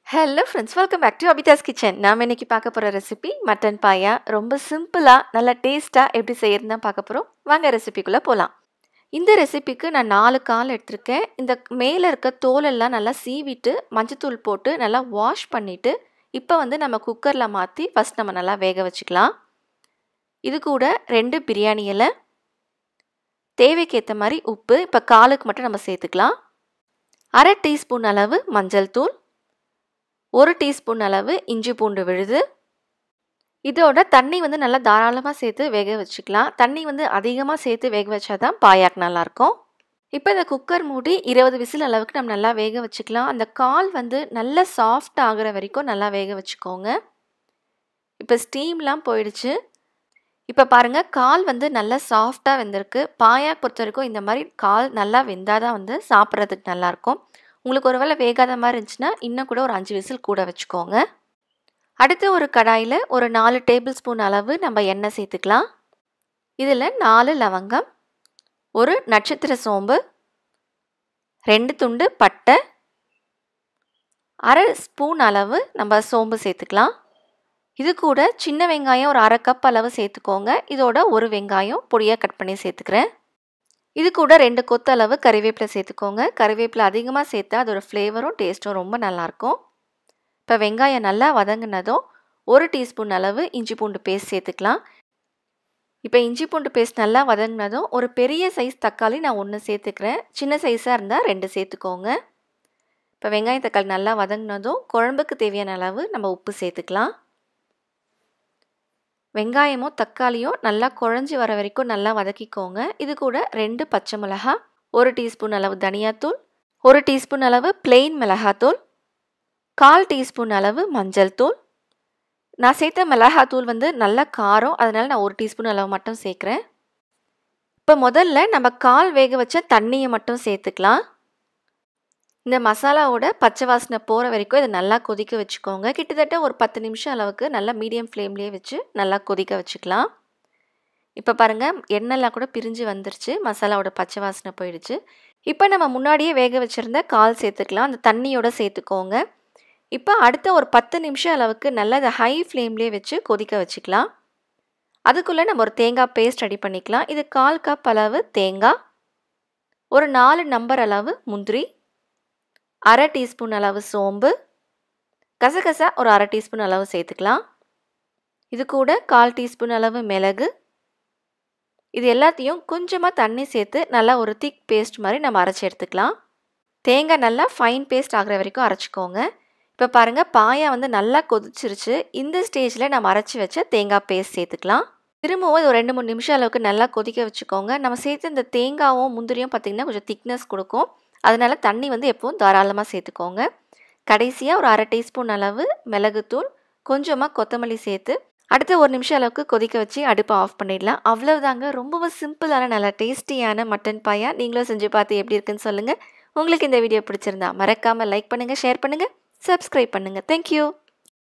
hello friends welcome back to Abitha's kitchen நாம் இன்னைக்கு பார்க்க போகிற ரெசிபி மட்டன் பாயா ரொம்ப சிம்பிளாக நல்லா டேஸ்ட்டாக எப்படி செய்யறதுன்னு தான் பார்க்க போகிறோம் வாங்க ரெசிபிக்குள்ளே போகலாம் இந்த ரெசிபிக்கு நான் நாலு கால் எடுத்திருக்கேன் இந்த மேலே இருக்க தோலெல்லாம் நல்லா சீவிட்டு மஞ்சத்தூள் போட்டு நல்லா வாஷ் பண்ணிவிட்டு இப்போ வந்து நம்ம குக்கரில் மாற்றி ஃபஸ்ட் நம்ம நல்லா வேக வச்சுக்கலாம் இது கூட ரெண்டு பிரியாணி இலை தேவைக்கேற்ற மாதிரி உப்பு இப்போ காலுக்கு மட்டும் நம்ம சேர்த்துக்கலாம் அரை டீஸ்பூன் அளவு மஞ்சள் தூள் ஒரு டீஸ்பூன் அளவு இஞ்சி பூண்டு விழுது இதோட தண்ணி வந்து நல்லா தாராளமாக சேர்த்து வேக வச்சுக்கலாம் தண்ணி வந்து அதிகமாக சேர்த்து வேக வச்சா தான் பாயாக் நல்லாயிருக்கும் இப்போ இந்த குக்கர் மூடி இருபது விசில் அளவுக்கு நம்ம நல்லா வேக வச்சுக்கலாம் அந்த கால் வந்து நல்லா சாஃப்ட் ஆகிற வரைக்கும் நல்லா வேக வச்சுக்கோங்க இப்போ ஸ்டீம்லாம் போயிடுச்சு இப்போ பாருங்கள் கால் வந்து நல்லா சாஃப்டாக வெந்திருக்கு பாயாக் பொறுத்த வரைக்கும் இந்த மாதிரி கால் நல்லா வெந்தால் தான் வந்து சாப்பிட்றதுக்கு நல்லாயிருக்கும் உங்களுக்கு ஒரு வேளை வேகாத மாதிரி இருந்துச்சுன்னா இன்னும் கூட ஒரு அஞ்சு விசில் கூட வச்சுக்கோங்க அடுத்து ஒரு கடாயில் ஒரு நாலு டேபிள் ஸ்பூன் அளவு நம்ம எண்ணெய் சேர்த்துக்கலாம் இதில் நாலு லவங்கம் ஒரு நட்சத்திர சோம்பு ரெண்டு துண்டு பட்டை அரை ஸ்பூன் அளவு நம்ம சோம்பு சேர்த்துக்கலாம் இது கூட சின்ன வெங்காயம் ஒரு அரை கப் அளவு சேர்த்துக்கோங்க இதோட ஒரு வெங்காயம் பொடியாக கட் பண்ணி சேர்த்துக்கிறேன் இது கூட ரெண்டு கொத்து அளவு கறிவேப்பிலை சேர்த்துக்கோங்க கறிவேப்பிலை அதிகமாக சேர்த்தா அதோட ஃப்ளேவரும் டேஸ்ட்டும் ரொம்ப நல்லாயிருக்கும் இப்போ வெங்காயம் நல்லா வதங்கினதும் ஒரு டீஸ்பூன் அளவு இஞ்சி பூண்டு பேஸ்ட் சேர்த்துக்கலாம் இப்போ இஞ்சி பூண்டு பேஸ்ட் நல்லா வதங்கினதும் ஒரு பெரிய சைஸ் தக்காளி நான் ஒன்று சேர்த்துக்கிறேன் சின்ன சைஸாக இருந்தால் ரெண்டு சேர்த்துக்கோங்க இப்போ வெங்காயம் தக்காளி நல்லா வதங்கினதும் குழம்புக்கு தேவையான அளவு நம்ம உப்பு சேர்த்துக்கலாம் வெங்காயமும் தக்காளியும் நல்லா குழஞ்சி வர வரைக்கும் நல்லா வதக்கிக்கோங்க இது கூட ரெண்டு பச்சை மிளகா ஒரு டீஸ்பூன் அளவு தனியாத்தூள் ஒரு டீஸ்பூன் அளவு பிளெயின் மிளகாத்தூள் கால் டீஸ்பூன் அளவு மஞ்சள் தூள் நான் சேர்த்த மிளகாத்தூள் வந்து நல்ல காரம் அதனால் நான் ஒரு டீஸ்பூன் அளவு மட்டும் சேர்க்குறேன் இப்போ முதல்ல நம்ம கால் வேக வச்ச தண்ணியை மட்டும் சேர்த்துக்கலாம் இந்த மசாலாவோட பச்சை வாசனை போகிற வரைக்கும் இதை நல்லா கொதிக்க வச்சுக்கோங்க கிட்டத்தட்ட ஒரு பத்து நிமிஷம் அளவுக்கு நல்லா மீடியம் ஃப்ளேம்லேயே வச்சு நல்லா கொதிக்க வச்சுக்கலாம் இப்போ பாருங்கள் எண்ணெய்லாம் கூட பிரிஞ்சு வந்துருச்சு மசாலாவோட பச்சை வாசனை போயிடுச்சு இப்போ நம்ம முன்னாடியே வேக வச்சுருந்த கால் சேர்த்துக்கலாம் அந்த தண்ணியோட சேர்த்துக்கோங்க இப்போ அடுத்த ஒரு பத்து நிமிஷம் அளவுக்கு நல்லா அதை ஹை ஃப்ளேம்லேயே வச்சு கொதிக்க வச்சுக்கலாம் அதுக்குள்ளே நம்ம ஒரு தேங்காய் பேஸ்ட் ரெடி பண்ணிக்கலாம் இது கால் கப் அளவு தேங்காய் ஒரு நாலு நம்பர் அளவு முந்திரி அரை டீஸ்பூன் அளவு சோம்பு கசகசா ஒரு அரை டீஸ்பூன் அளவு சேர்த்துக்கலாம் இது கூட கால் டீஸ்பூன் அளவு மிளகு இது எல்லாத்தையும் கொஞ்சமாக தண்ணி சேர்த்து நல்லா ஒரு திக் பேஸ்ட் மாதிரி நம்ம அரைச்சி எடுத்துக்கலாம் தேங்காய் நல்லா ஃபைன் பேஸ்ட் ஆகிற வரைக்கும் அரைச்சிக்கோங்க இப்போ பாருங்கள் பாயா வந்து நல்லா கொதிச்சிருச்சு இந்த ஸ்டேஜில் நம்ம அரைச்சி வச்ச தேங்காய் பேஸ்ட் சேர்த்துக்கலாம் திரும்பவும் ஒரு ரெண்டு மூணு நிமிஷம் அளவுக்கு நல்லா கொதிக்க வச்சுக்கோங்க நம்ம சேர்த்து இந்த தேங்காவும் முந்திரியும் பார்த்திங்கன்னா கொஞ்சம் திக்னஸ் கொடுக்கும் அதனால் தண்ணி வந்து எப்பவும் தாராளமாக சேர்த்துக்கோங்க கடைசியாக ஒரு அரை டீஸ்பூன் அளவு மிளகுத்தூள் கொஞ்சமாக கொத்தமல்லி சேர்த்து அடுத்த ஒரு நிமிஷம் அளவுக்கு கொதிக்க வச்சு அடுப்பை ஆஃப் பண்ணிடலாம் அவ்வளவுதாங்க ரொம்பவும் சிம்பிளான நல்ல டேஸ்டியான மட்டன் பாயா நீங்களும் செஞ்சு பார்த்து எப்படி இருக்குன்னு சொல்லுங்கள் உங்களுக்கு இந்த வீடியோ பிடிச்சிருந்தா மறக்காமல் லைக் பண்ணுங்கள் ஷேர் பண்ணுங்கள் சப்ஸ்கிரைப் பண்ணுங்கள் தேங்க்யூ